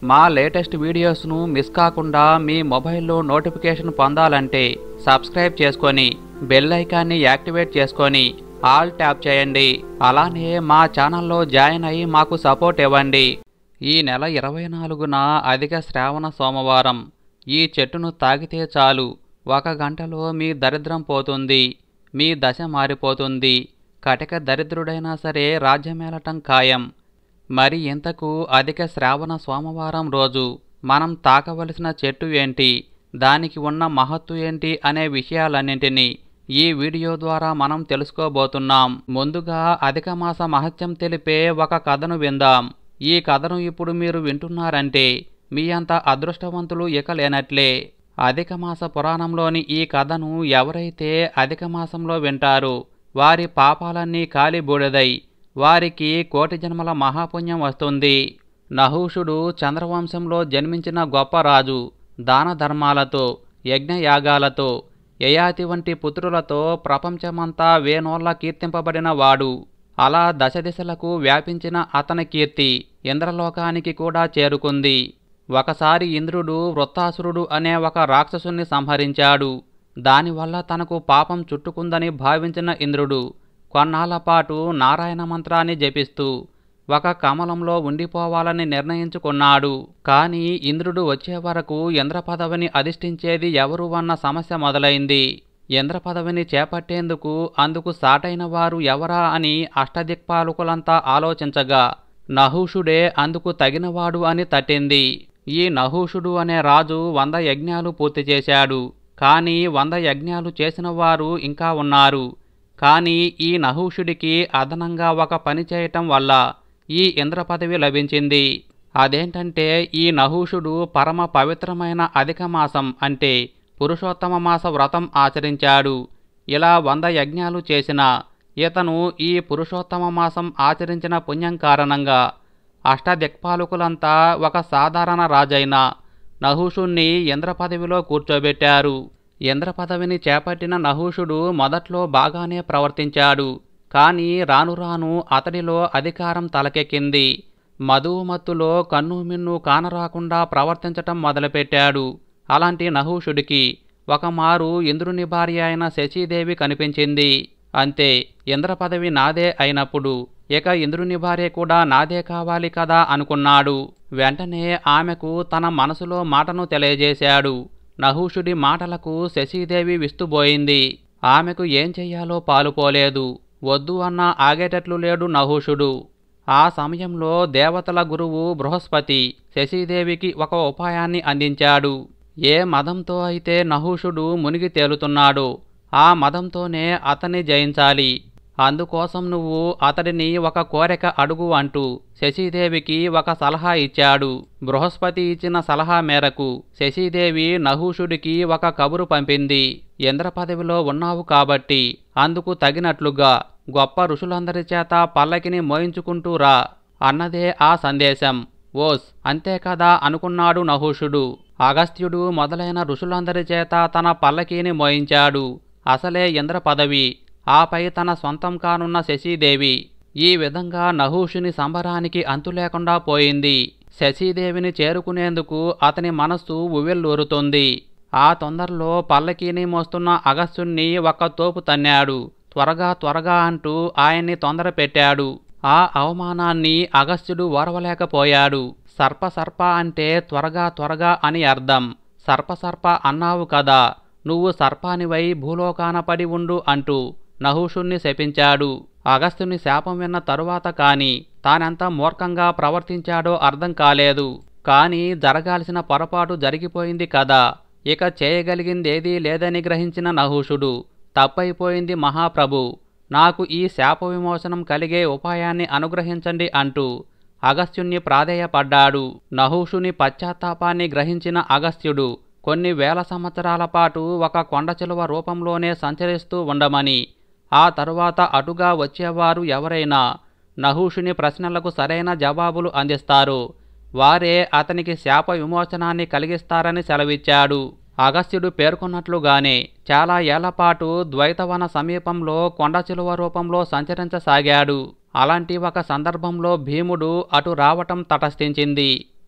మా latest వీడియోస్ను miss కాకుండా మీ మొబైల్లో నోటిఫికేషన్ పొందాలంటే సబ్స్క్రైబ్ చేసుకొని బెల్ ఐకాన్ని యాక్టివేట్ చేసుకొని ఆల్ ట్యాప్ చేయండి అలానే మా ఛానల్లో జాయిన్ అయ్యి మాకు సపోర్ట్ ఇవ్వండి ఈ నెల ఇరవై నాలుగున అధిక శ్రావణ సోమవారం ఈ చెట్టును తాగితే చాలు ఒక గంటలో మీ దరిద్రం పోతుంది మీ దశ మారిపోతుంది కటక దరిద్రుడైనా సరే రాజ్యమేలటం ఖాయం మరి ఇంతకు అధిక శ్రావణ సోమవారం రోజు మనం తాకవలసిన చెట్టు ఏంటి దానికి ఉన్న మహత్తు ఏంటి అనే విషయాలన్నింటినీ ఈ వీడియో ద్వారా మనం తెలుసుకోబోతున్నాం ముందుగా అధిక మాస మహత్యం తెలిపే ఒక కథను విందాం ఈ కథను ఇప్పుడు మీరు వింటున్నారంటే మీ అంత అదృష్టవంతులు ఇక లేనట్లే అధిక మాస పురాణంలోని ఈ కథను ఎవరైతే అధిక మాసంలో వింటారో వారి పాపాలన్నీ కాలిబూడిదై వారికి కోటి జన్మల మహాపుణ్యం వస్తుంది నహూషుడు చంద్రవంశంలో జన్మించిన గొప్ప రాజు దాన ధర్మాలతో యజ్ఞయాగాలతో యయాతి వంటి పుత్రులతో ప్రపంచమంతా వేనోళ్ల కీర్తింపబడిన వాడు అలా దశ దిశలకు వ్యాపించిన అతని కీర్తి ఇంద్రలోకానికి కూడా చేరుకుంది ఒకసారి ఇంద్రుడు వృత్తాసురుడు అనే ఒక రాక్షసుని సంహరించాడు దానివల్ల తనకు పాపం చుట్టుకుందని భావించిన ఇంద్రుడు కొన్నాళ్ల పాటు నారాయణ మంత్రాన్ని జపిస్తూ ఒక కమలంలో ఉండిపోవాలని నిర్ణయించుకున్నాడు కాని ఇంద్రుడు వచ్చే వరకు ఇంద్ర పదవిని అధిష్ఠించేది ఎవరు అన్న సమస్య మొదలైంది ఇంద్ర పదవిని చేపట్టేందుకు అందుకు సాటైన వారు ఎవరా అని అష్టదిక్పాలకులంతా ఆలోచించగా నహూషుడే అందుకు తగినవాడు అని తట్టింది ఈ నహూషుడు అనే రాజు వంద యజ్ఞాలు పూర్తి చేశాడు కానీ వంద యజ్ఞాలు చేసిన వారు ఇంకా ఉన్నారు కానీ ఈ నహూషుడికి అదనంగా ఒక పని చేయటం వల్ల ఈ ఇంద్ర పదవి లభించింది అదేంటంటే ఈ నహూషుడు పరమ పవిత్రమైన అధిక మాసం అంటే పురుషోత్తమ మాస వ్రతం ఆచరించాడు ఇలా వంద యజ్ఞాలు చేసిన ఇతను ఈ పురుషోత్తమ మాసం ఆచరించిన పుణ్యం కారణంగా అష్టదిక్పాలకులంతా ఒక సాధారణ రాజైన నహూషుణ్ణి ఇంద్ర పదవిలో కూర్చోబెట్టారు ఇంద్ర పదవిని చేపట్టిన నహూషుడు మొదట్లో బాగానే ప్రవర్తించాడు కానీ రాను రాను అతడిలో అధికారం తలకెక్కింది మధుమత్తులో కన్ను మిన్ను కానరాకుండా ప్రవర్తించటం మొదలుపెట్టాడు అలాంటి నహూషుడికి ఒకమారు ఇంద్రుని భార్య అయిన శశీదేవి కనిపించింది అంతే ఇంద్ర పదవి నాదే అయినప్పుడు ఇక ఇంద్రుని భార్య కూడా నాదే కావాలి కదా అనుకున్నాడు వెంటనే ఆమెకు తన మనసులో మాటను తెలియజేశాడు నహూషుడి మాటలకు శశీదేవి విస్తుబోయింది ఆమెకు ఏం చెయ్యాలో పాలుపోలేదు వద్దు అన్న ఆగేటట్లు లేడు నహూషుడు ఆ సమయంలో దేవతల గురువు బృహస్పతి శశీదేవికి ఒక ఉపాయాన్ని అందించాడు ఏ మదంతో అయితే నహూషుడు మునిగి తేలుతున్నాడో ఆ మదంతోనే అతన్ని జయించాలి అందుకోసం నువ్వు అతడిని ఒక కోరిక అడుగు అంటూ శశీదేవికి ఒక సలహా ఇచ్చాడు బృహస్పతి ఇచ్చిన సలహా మేరకు శశీదేవి నహూషుడికి ఒక కబురు పంపింది ఇంద్ర పదవిలో ఉన్నావు కాబట్టి అందుకు తగినట్లుగా గొప్ప ఋషులందరి చేత పల్లకిని మోయించుకుంటూ రా అన్నదే ఆ సందేశం ఓస్ అంతే కదా అనుకున్నాడు నహూషుడు అగస్త్యుడు మొదలైన ఋషులందరి చేత తన పల్లకీని మోయించాడు అసలే ఇంద్ర పదవి ఆపై తన సొంతం కానున్న శశీదేవి ఈ విధంగా నహూషుని సంబరానికి అంతులేకుండా పోయింది శశీదేవిని చేరుకునేందుకు అతని మనస్సు ఉవ్వెల్లూరుతోంది ఆ తొందరలో పల్లకీని మోస్తున్న అగస్త్యుణ్ణి ఒక్క తోపు తన్నాడు త్వరగా త్వరగా అంటూ ఆయన్ని తొందర పెట్టాడు ఆ అవమానాన్ని అగస్త్యుడు ఓర్వలేకపోయాడు సర్ప సర్ప అంటే త్వరగా త్వరగా అని అర్థం సర్ప సర్ప అన్నావు కదా నువ్వు సర్పానివై భూలోకాన పడి ఉండు అంటూ నహూషుణ్ణి శపించాడు అగస్త్యుని శాపం విన్న తరువాత కాని తానెంత మూర్ఖంగా ప్రవర్తించాడో అర్థం కాలేదు కాని జరగాల్సిన పొరపాటు జరిగిపోయింది కదా ఇక చేయగలిగిందేదీ లేదని గ్రహించిన నహూషుడు తప్పైపోయింది మహాప్రభు నాకు ఈ శాప విమోచనం కలిగే ఉపాయాన్ని అనుగ్రహించండి అంటూ అగస్త్యుణ్ణి ప్రాధేయపడ్డాడు నహూషుని పశ్చాత్తాపాన్ని గ్రహించిన అగస్త్యుడు కొన్ని వేల సంవత్సరాల పాటు ఒక కొండచిలువ రూపంలోనే సంచరిస్తూ ఉండమని ఆ తరువాత అటుగా వచ్చేవారు ఎవరైనా నహూషుని ప్రశ్నలకు సరైన జవాబులు అందిస్తారు వారే అతనికి శాప విమోచనాన్ని కలిగిస్తారని సెలవిచ్చాడు అగస్త్యుడు పేర్కొన్నట్లుగానే చాలా ఏళ్లపాటు ద్వైతవన సమీపంలో కొండచిలువ రూపంలో సంచరించసాగాడు అలాంటి ఒక సందర్భంలో భీముడు అటు రావటం తటస్థించింది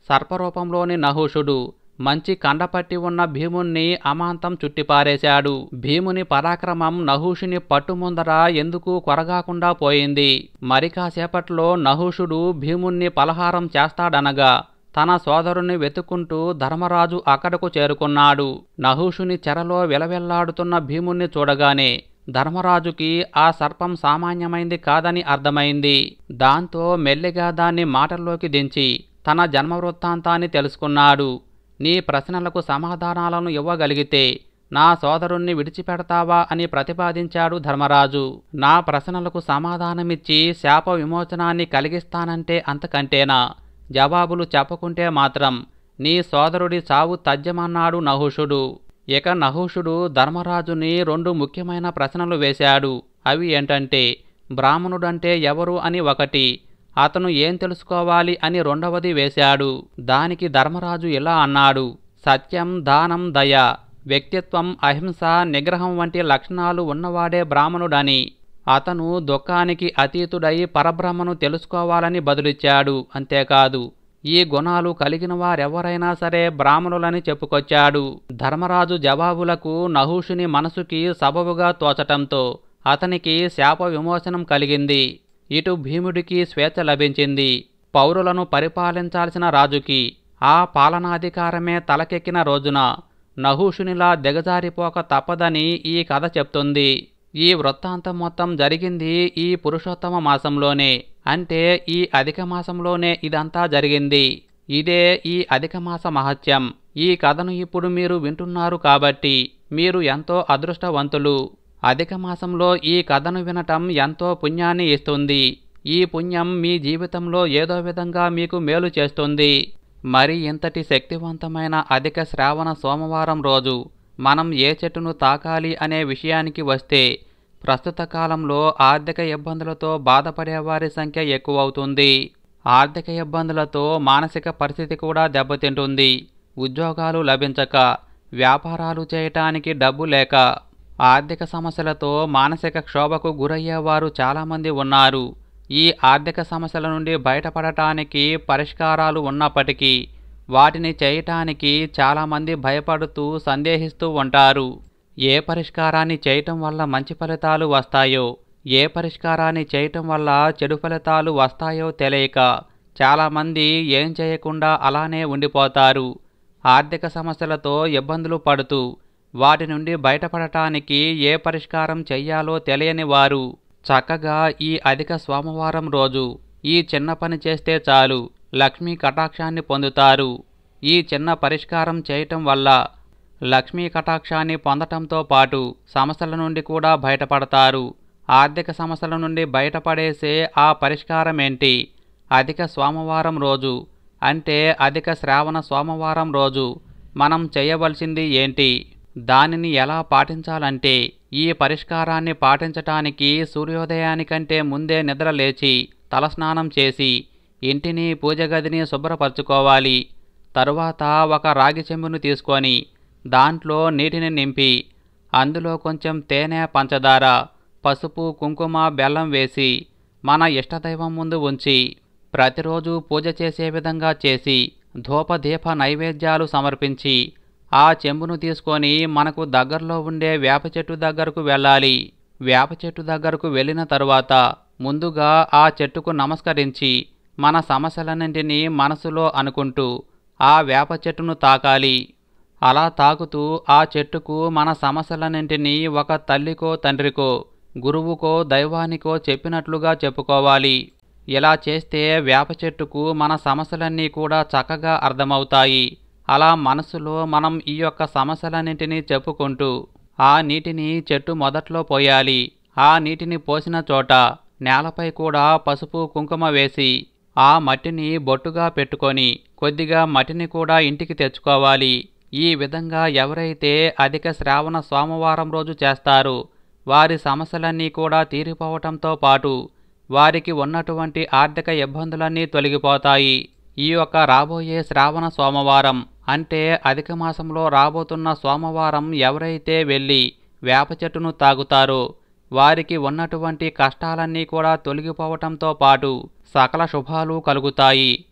సర్పరూపంలోని నహుషుడు మంచి కండపట్టి ఉన్న భీముణ్ణి అమాంతం చుట్టిపారేశాడు భీముని పరాక్రమం నహుషుని పట్టుముందర ఎందుకు కొరగాకుండా పోయింది మరి కాసేపట్లో నహుషుడు భీముణ్ణి పలహారం చేస్తాడనగా తన సోదరుని వెతుక్కుంటూ ధర్మరాజు అక్కడకు చేరుకున్నాడు నహుషుని చెరలో విలవిల్లాడుతున్న భీముణ్ణి చూడగానే ధర్మరాజుకి ఆ సర్పం సామాన్యమైంది కాదని అర్థమైంది దాంతో మెల్లిగా దాన్ని మాటల్లోకి దించి తన జన్మ వృత్తాంతాన్ని తెలుసుకున్నాడు నీ ప్రశ్నలకు సమాధానాలను ఇవ్వగలిగితే నా సోదరుణ్ణి విడిచిపెడతావా అని ప్రతిపాదించాడు ధర్మరాజు నా ప్రశ్నలకు సమాధానమిచ్చి శాప విమోచనాన్ని కలిగిస్తానంటే అంతకంటేనా జవాబులు చెప్పకుంటే మాత్రం నీ సోదరుడి చావు తథ్యమన్నాడు నహుషుడు ఇక నహుషుడు ధర్మరాజుని రెండు ముఖ్యమైన ప్రశ్నలు వేశాడు అవి ఏంటంటే బ్రాహ్మణుడంటే ఎవరు అని ఒకటి అతను ఏం తెలుసుకోవాలి అని రెండవది వేశాడు దానికి ధర్మరాజు ఇలా అన్నాడు సత్యం దానం దయ వ్యక్తిత్వం అహింస నిగ్రహం వంటి లక్షణాలు ఉన్నవాడే బ్రాహ్మణుడని అతను దుఃఖానికి అతీతుడై పరబ్రహ్మను తెలుసుకోవాలని బదులిచ్చాడు అంతేకాదు ఈ గుణాలు కలిగిన వారెవరైనా సరే బ్రాహ్మణులని చెప్పుకొచ్చాడు ధర్మరాజు జవాబులకు నహుషుని మనసుకి సబబుగా తోచటంతో అతనికి శాప విమోచనం కలిగింది ఇటు భీముడికి స్వేచ్ఛ లభించింది పౌరులను పరిపాలించాల్సిన రాజుకి ఆ పాలనాధికారమే తలకెక్కిన రోజున నహుషునిలా దిగజారిపోక తప్పదని ఈ కథ చెప్తుంది ఈ వృత్తాంతం మొత్తం జరిగింది ఈ పురుషోత్తమ మాసంలోనే అంటే ఈ అధిక మాసంలోనే ఇదంతా జరిగింది ఇదే ఈ అధిక మాస మహత్యం ఈ కథను ఇప్పుడు మీరు వింటున్నారు కాబట్టి మీరు ఎంతో అదృష్టవంతులు అధిక మాసంలో ఈ కథను వినటం ఎంతో పుణ్యాన్ని ఇస్తుంది ఈ పుణ్యం మీ జీవితంలో ఏదో విధంగా మీకు మేలు చేస్తుంది మరి ఇంతటి శక్తివంతమైన అధిక శ్రావణ సోమవారం రోజు మనం ఏ చెట్టును తాకాలి అనే విషయానికి వస్తే ప్రస్తుత కాలంలో ఆర్థిక ఇబ్బందులతో బాధపడే వారి సంఖ్య ఎక్కువవుతుంది ఆర్థిక ఇబ్బందులతో మానసిక పరిస్థితి కూడా దెబ్బతింటుంది ఉద్యోగాలు లభించక వ్యాపారాలు చేయటానికి డబ్బు లేక ఆర్థిక సమస్యలతో మానసిక క్షోభకు గురయ్యేవారు చాలామంది ఉన్నారు ఈ ఆర్థిక సమస్యల నుండి బయటపడటానికి పరిష్కారాలు ఉన్నప్పటికీ వాటిని చేయటానికి చాలామంది భయపడుతూ సందేహిస్తూ ఉంటారు ఏ పరిష్కారాన్ని చేయటం వల్ల మంచి ఫలితాలు వస్తాయో ఏ పరిష్కారాన్ని చేయటం వల్ల చెడు ఫలితాలు వస్తాయో తెలియక చాలామంది ఏం చేయకుండా అలానే ఉండిపోతారు ఆర్థిక సమస్యలతో ఇబ్బందులు పడుతూ వాటి నుండి బయటపడటానికి ఏ పరిష్కారం చెయ్యాలో తెలియని వారు చక్కగా ఈ అధిక సోమవారం రోజు ఈ చిన్న పని చేస్తే చాలు లక్ష్మీ కటాక్షాన్ని పొందుతారు ఈ చిన్న పరిష్కారం చేయటం వల్ల లక్ష్మీ కటాక్షాన్ని పొందటంతో పాటు సమస్యల నుండి కూడా బయటపడతారు ఆర్థిక సమస్యల నుండి బయటపడేసే ఆ పరిష్కారం ఏంటి అధిక సోమవారం రోజు అంటే అధిక శ్రావణ సోమవారం రోజు మనం చేయవలసింది ఏంటి దానిని ఎలా పాటించాలంటే ఈ పరిష్కారాన్ని పాటించటానికి సూర్యోదయానికంటే ముందే నిద్ర లేచి తలస్నానం చేసి ఇంటిని పూజ గదిని శుభ్రపరచుకోవాలి తరువాత ఒక రాగి చెంబును తీసుకొని దాంట్లో నీటిని నింపి అందులో కొంచెం తేనె పంచదార పసుపు కుంకుమ బెల్లం వేసి మన ఇష్టదైవం ముందు ఉంచి ప్రతిరోజు పూజ చేసే విధంగా చేసి ధూపదీప నైవేద్యాలు సమర్పించి ఆ చెంబును తీసుకొని మనకు దగ్గరలో ఉండే వేప చెట్టు దగ్గరకు వెళ్ళాలి వేప చెట్టు దగ్గరకు వెళ్ళిన తరువాత ముందుగా ఆ చెట్టుకు నమస్కరించి మన సమస్యలన్నింటినీ మనసులో అనుకుంటూ ఆ వేప చెట్టును తాకాలి అలా తాకుతూ ఆ చెట్టుకు మన సమస్యలన్నింటినీ ఒక తల్లికో తండ్రికో గురువుకో దైవానికో చెప్పినట్లుగా చెప్పుకోవాలి ఇలా చేస్తే వేప చెట్టుకు మన సమస్యలన్నీ కూడా చక్కగా అర్థమవుతాయి అలా మనసులో మనం ఈ యొక్క సమస్యలన్నింటినీ చెప్పుకుంటూ ఆ నీటిని చెట్టు మొదట్లో పోయాలి ఆ నీటిని పోసిన చోట నేలపై కూడా పసుపు కుంకుమ వేసి ఆ మట్టిని బొట్టుగా పెట్టుకొని కొద్దిగా మట్టిని కూడా ఇంటికి తెచ్చుకోవాలి ఈ విధంగా ఎవరైతే అధిక శ్రావణ సోమవారం రోజు చేస్తారో వారి సమస్యలన్నీ కూడా తీరిపోవటంతో పాటు వారికి ఉన్నటువంటి ఆర్థిక ఇబ్బందులన్నీ తొలగిపోతాయి ఈ యొక్క రాబోయే శ్రావణ సోమవారం అంటే అధిక మాసంలో రాబోతున్న సోమవారం ఎవరైతే వెళ్ళి వేప చెట్టును తాగుతారో వారికి ఉన్నటువంటి కష్టాలన్నీ కూడా తొలగిపోవటంతో పాటు సకల శుభాలు కలుగుతాయి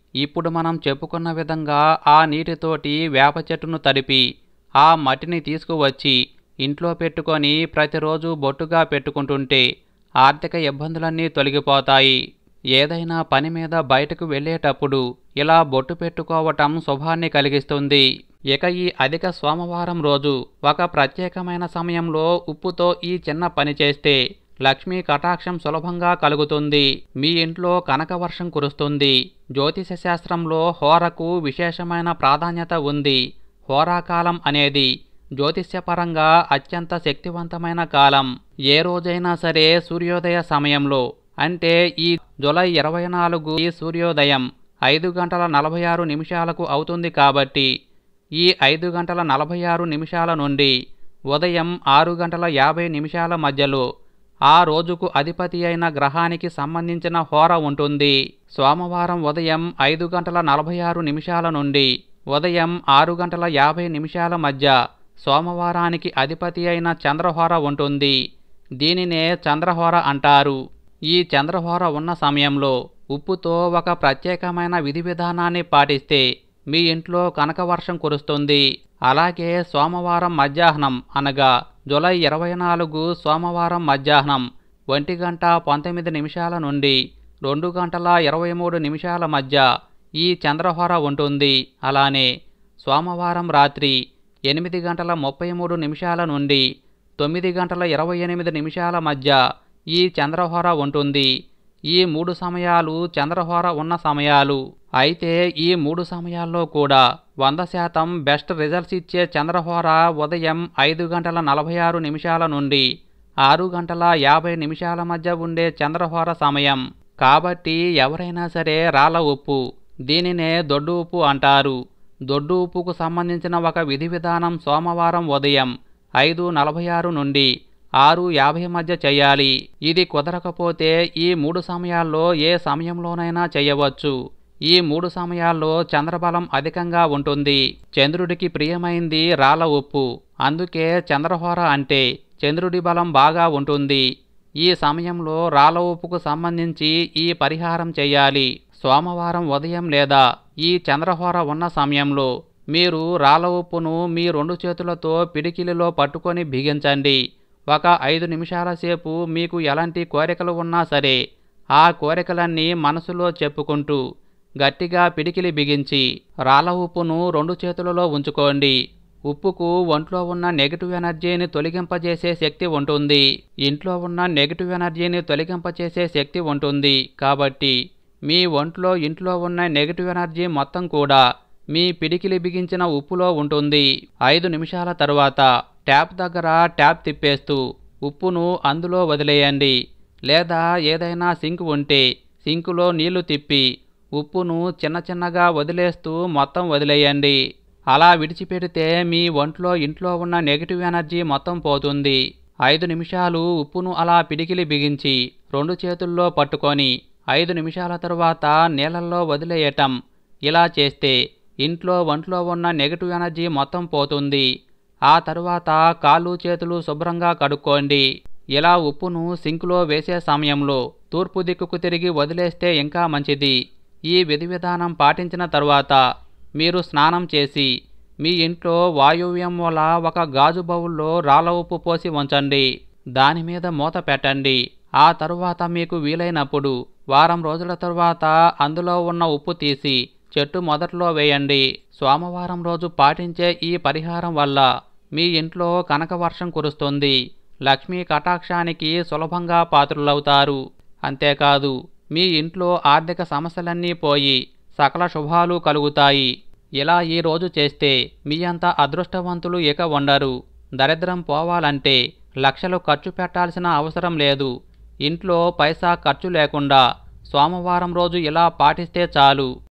ఇప్పుడు మనం చెప్పుకున్న విధంగా ఆ నీటితోటి వేప చెట్టును తడిపి ఆ మట్టిని తీసుకువచ్చి ఇంట్లో పెట్టుకొని ప్రతిరోజు బొట్టుగా పెట్టుకుంటుంటే ఆర్థిక ఇబ్బందులన్నీ తొలగిపోతాయి ఏదైనా పని మీద బయటకు వెళ్ళేటప్పుడు ఇలా బొట్టు పెట్టుకోవటం శుభాన్ని కలిగిస్తుంది ఇక ఈ అధిక సోమవారం రోజు ఒక ప్రత్యేకమైన సమయంలో ఉప్పుతో ఈ చిన్న పని చేస్తే లక్ష్మీ కటాక్షం సులభంగా కలుగుతుంది మీ ఇంట్లో కనకవర్షం కురుస్తుంది జ్యోతిష శాస్త్రంలో హోరకు విశేషమైన ప్రాధాన్యత ఉంది హోరాకాలం అనేది జ్యోతిష్యపరంగా అత్యంత శక్తివంతమైన కాలం ఏ రోజైనా సరే సూర్యోదయ సమయంలో అంటే ఈ జులై ఇరవై నాలుగు ఈ సూర్యోదయం ఐదు గంటల నలభై ఆరు నిమిషాలకు అవుతుంది కాబట్టి ఈ ఐదు గంటల నలభై ఆరు నిమిషాల నుండి ఉదయం ఆరు గంటల యాభై నిమిషాల మధ్యలో ఆ రోజుకు అధిపతి అయిన గ్రహానికి సంబంధించిన హోర ఉంటుంది సోమవారం ఉదయం ఐదు గంటల నలభై ఆరు నిమిషాల నుండి ఉదయం ఆరు గంటల యాభై నిమిషాల మధ్య సోమవారానికి అధిపతి అయిన చంద్రహోర ఉంటుంది దీనినే చంద్రహోర అంటారు ఈ చంద్రహోర ఉన్న సమయంలో ఉప్పుతో ఒక ప్రత్యేకమైన విధి విధానాన్ని పాటిస్తే మీ ఇంట్లో కనకవర్షం కురుస్తుంది అలాగే సోమవారం మధ్యాహ్నం అనగా జూలై ఇరవై నాలుగు సోమవారం మధ్యాహ్నం ఒంటి గంట పంతొమ్మిది నిమిషాల నుండి రెండు గంటల ఇరవై మూడు నిమిషాల మధ్య ఈ చంద్రహోర ఉంటుంది అలానే సోమవారం రాత్రి ఎనిమిది గంటల ముప్పై మూడు నిమిషాల నుండి తొమ్మిది గంటల ఇరవై ఎనిమిది నిమిషాల మధ్య ఈ చంద్రహోర ఉంటుంది ఈ మూడు సమయాలు చంద్రహోర ఉన్న సమయాలు అయితే ఈ మూడు సమయాల్లో కూడా వంద శాతం బెస్ట్ రిజల్ట్స్ ఇచ్చే చంద్రహోర ఉదయం ఐదు గంటల నలభై ఆరు నిమిషాల నుండి ఆరు గంటల యాభై నిమిషాల మధ్య ఉండే చంద్రహోర సమయం కాబట్టి ఎవరైనా సరే రాళ్ళ ఉప్పు దీనినే దొడ్డు ఉప్పు అంటారు దొడ్డు ఉప్పుకు సంబంధించిన ఒక విధి విధానం సోమవారం ఉదయం ఐదు నలభై ఆరు నుండి ఆరు యాభై మధ్య చేయాలి ఇది కుదరకపోతే ఈ మూడు సమయాల్లో ఏ సమయంలోనైనా చేయవచ్చు ఈ మూడు సమయాల్లో చంద్రబలం అధికంగా ఉంటుంది చంద్రుడికి ప్రియమైంది రాళ్ళ ఉప్పు అందుకే చంద్రహోర అంటే చంద్రుడి బలం బాగా ఉంటుంది ఈ సమయంలో రాళ్ళ ఉప్పుకు సంబంధించి ఈ పరిహారం చేయాలి సోమవారం ఉదయం లేదా ఈ చంద్రహోర ఉన్న సమయంలో మీరు రాళ్ళ ఉప్పును మీ రెండు చేతులతో పిడికిలిలో పట్టుకొని బిగించండి ఒక ఐదు నిమిషాల సేపు మీకు ఎలాంటి కోరికలు ఉన్నా సరే ఆ కోరికలన్నీ మనసులో చెప్పుకుంటూ గట్టిగా పిడికిలి బిగించి రాళ్ళ ఉప్పును రెండు చేతులలో ఉంచుకోండి ఉప్పుకు ఒంట్లో ఉన్న నెగిటివ్ ఎనర్జీని తొలగింపజేసే శక్తి ఉంటుంది ఇంట్లో ఉన్న నెగిటివ్ ఎనర్జీని తొలగింపచేసే శక్తి ఉంటుంది కాబట్టి మీ ఒంట్లో ఇంట్లో ఉన్న నెగిటివ్ ఎనర్జీ మొత్తం కూడా మీ పిడికిలి బిగించిన ఉప్పులో ఉంటుంది ఐదు నిమిషాల తరువాత ట్యాప్ దగ్గర ట్యాప్ తిప్పేస్తూ ఉప్పును అందులో వదిలేయండి లేదా ఏదైనా సింక్ ఉంటే సింకులో నీళ్లు తిప్పి ఉప్పును చిన్న చిన్నగా వదిలేస్తూ మొత్తం వదిలేయండి అలా విడిచిపెడితే మీ ఒంట్లో ఇంట్లో ఉన్న నెగిటివ్ ఎనర్జీ మొత్తం పోతుంది ఐదు నిమిషాలు ఉప్పును అలా పిడికిలి బిగించి రెండు చేతుల్లో పట్టుకొని ఐదు నిమిషాల తరువాత నీళ్ళల్లో వదిలేయటం ఇలా చేస్తే ఇంట్లో ఒంట్లో ఉన్న నెగిటివ్ ఎనర్జీ మొత్తం పోతుంది ఆ తరువాత కాళ్ళు చేతులు శుభ్రంగా కడుక్కోండి ఇలా ఉప్పును సింకులో వేసే సమయంలో తూర్పు దిక్కుకు తిరిగి వదిలేస్తే ఇంకా మంచిది ఈ విధి విధానం పాటించిన తరువాత మీరు స్నానం చేసి మీ ఇంట్లో వాయువ్యం వల్ల ఒక గాజు బౌల్లో రాళ్ళ ఉప్పు పోసి ఉంచండి దాని మీద మూత పెట్టండి ఆ తరువాత మీకు వీలైనప్పుడు వారం రోజుల తరువాత అందులో ఉన్న ఉప్పు తీసి చెట్టు మొదట్లో వేయండి సోమవారం రోజు పాటించే ఈ పరిహారం వల్ల మీ ఇంట్లో కనక వర్షం కురుస్తుంది లక్ష్మీ కటాక్షానికి సులభంగా పాత్రులవుతారు అంతేకాదు మీ ఇంట్లో ఆర్థిక సమస్యలన్నీ పోయి సకల శుభాలు కలుగుతాయి ఇలా ఈ రోజు చేస్తే మీ అంత అదృష్టవంతులు ఇక ఉండరు దరిద్రం పోవాలంటే లక్షలు ఖర్చు పెట్టాల్సిన అవసరం లేదు ఇంట్లో పైసా ఖర్చు లేకుండా సోమవారం రోజు ఇలా పాటిస్తే చాలు